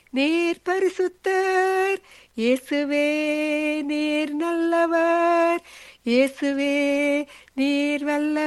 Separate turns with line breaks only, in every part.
நீர் பரிசுத்தர் இயேசுவே நீர் நல்லவர் இயேசுவே நீர்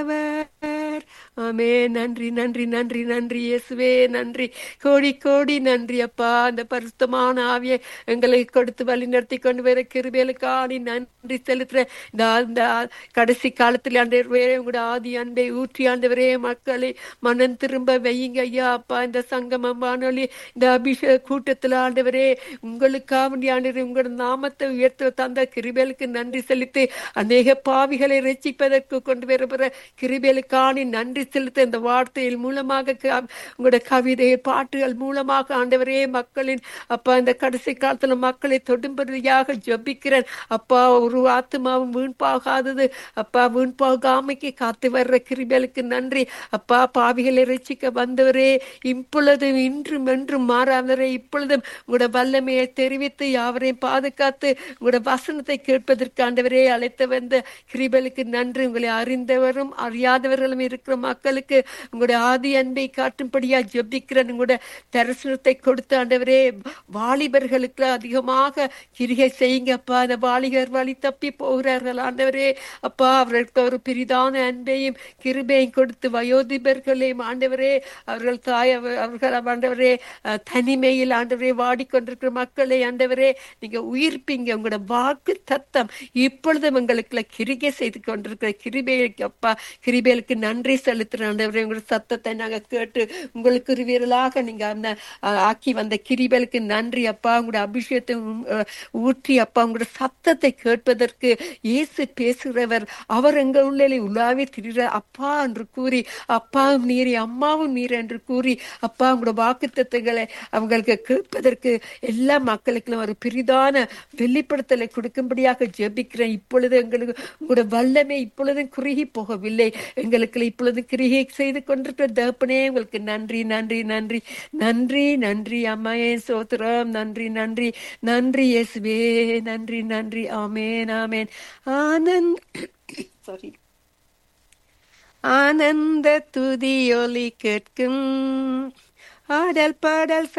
வல்லவர் ஆமே நன்றி நன்றி நன்றி நன்றி இயேசுவே நன்றி கோடி கோடி நன்றி அப்பா அந்த பரிசுத்தமான ஆவியை எங்களை கொடுத்து வழி நடத்தி கொண்டு வர கிருபேலுக்காணி நன்றி செலுத்துற இந்த இந்த கடைசி காலத்தில் ஆண்டவரே உங்களோட ஆதி அன்பை ஊற்றி ஆண்டவரே மக்களை மனம் திரும்ப வையுங்க ஐயா அப்பா இந்த சங்கமம் வானொலி இந்த அபிஷேக கூட்டத்தில் ஆண்டவரே உங்களுக்காக ஆண்டவரே உங்களோட நாமத்தை உயர்த்த தந்த கிருபேலுக்கு நன்றி செலுத்தி அநேக பாவிகளை ரசிப்பதற்கு கொண்டு வருகிற கிருபேலுக்காணி நன்றி செலுத்த இந்த வார்த்தையில் மூலமாக க- உங்களோட கவிதை பாட்டுகள் மூலமாக ஆண்டவரே மக்களின் அப்பா இந்த கடைசி காலத்துல மக்களை தொடும்படியாக ஜெபிக்கிறேன் அப்பா ஒரு ஆத்மாவும் வீண்பாகாதது அப்பா வீண்பாகாமைக்கு காத்து வர்ற கிருபேலுக்கு நன்றி அப்பா பாவிகளை ரசிக்க வந்தவரே இப்பொழுதும் இன்றும் என்றும் மாறாதவரே இப்பொழுதும் உங்களோட வல்லமையை தெரிவித்து யாவரையும் பாதுகாத்து உங்களோட வசனத்தை கேட்பதற்கு ஆண்டவரே அழைத்து வந்த கிருபலுக்கு நன்றி உங்களை அறிந்தவரும் அறியாதவர்களும் இருக்கிற மக்களுக்கு உங்களுடைய ஆதி அன்பை காட்டும்படியா ஜெபிக்கிறேன் உங்களோட தரிசனத்தை கொடுத்து ஆண்டவரே வாலிபர்களுக்கு அதிகமாக கிரிகை செய்யுங்க அப்பா அந்த வாலிபர் வழி தப்பி போகிறார்கள் ஆண்டவரே அப்பா அவர்களுக்கு ஒரு பெரிதான அன்பையும் கிருபையும் கொடுத்து வயோதிபர்களையும் ஆண்டவரே அவர்கள் தாய் அவ- அவர்கள் ஆண்டவரே அஹ், தனிமையில் ஆண்டவரே வாடிக்கொண்டிருக்கிற மக்களை ஆண்டவரே நீங்க உயிர்ப்பீங்க உங்களோட வாக்கு தத்தம் இப்பொழுதும் எங்களுக்குள்ள கிரிகை செய்து கொண்டிருக்கிற கிருபைக்கு அப்பா கிருபைகளுக்கு நன்றி செலுத்துறோம் ஆண்டவரே உங்களோட சத்தத்தை நாங்க கேட்டு உங்களுக்கு ஒரு வீரலாக நீங்க அந்த அஹ், ஆக்கி வந்த கிருபைகளுக்கு நன்றி அப்பா உங்களோட அபிஷேகத்தை உம், அஹ், ஊற்றி அப்பா உங்களோட சத்தத்தை கேட்பதற்கு இயேசு பேசுகிறவர் அவர் எங்கள் உள்ளே உலாவி திரிகிற அப்பா என்று கூறி அப்பாவும் நீரே அம்மாவும் நீர் என்று கூறி அப்பா உங்களோட வாக்குத்தத்தங்களை அவங்களுக்கு கேட்பதற்கு எல்லா மக்களுக்கும் ஒரு பெரிதான வெளிப்படுத்தலை கொடுக்கும்படியாக ஜெபிக்கிறேன் இப்பொழுது எங்களுக்கு உங்களோட வல்லமை இப்பொழுதும் குறுகி போகவில்லை எங்களுக்கு இப்பொழுது கிரிகை செய்து கொண்டிருக்கிற தகப்பனே உங்களுக்கு நன்றி நன்றி நன்றி நன்றி நன்றி அம்மாயே சோத்திரம் நன்றி நன்றி நன்றி இயேசுவே நன்றி நன்றி ஆமேன் ஆமேன் ஆனந்த் சாரி ஆனந்த துதியொலி கேட்கும் ஆடல் பாடல்